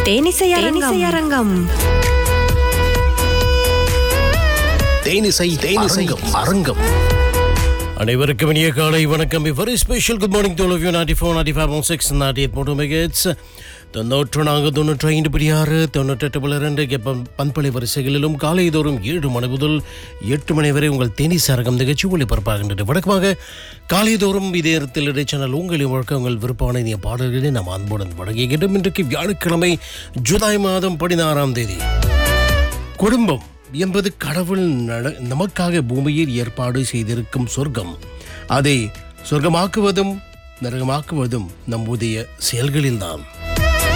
தேனிசையரங்கம் தேனிசை தேனிசை அரங்கம் அனைவருக்கும் இனிய காலை வணக்கம் very special good morning to of you ninety four ninety five six ninety eight மூணு மெகேட்ஸ் தொண்ணூற்று நான்கு தொண்ணூற்றி ஐந்து படி ஆறு தொண்ணூற்றெட்டு புள்ளி ரெண்டு எப்ப பண்பலை வரிசைகளிலும் காலை தோறும் ஏழு மணி முதல் எட்டு மணி வரை உங்கள் தேனிஸ் அரங்கம் நிகழ்ச்சி ஒளிபரப்பாகின்றது வழக்கமாக காலை தோறும் இதே நேரத்தில் இடைச்சேனல் உங்களின் வழக்க உங்கள் விருப்பமான இனிய பாடல்களை நாம் அன்புடன் வழங்குகின்றோம் இன்றைக்கு வியாழக்கிழமை ஜூலை மாதம் பதினாறாம் தேதி குடும்பம் என்பது கடவுள் நட- நமக்காக பூமியில் ஏற்பாடு செய்திருக்கும் சொர்க்கம் அதை சொர்க்கமாக்குவதும் நரகமாக்குவதும் நம்முடைய செயல்களில்தான்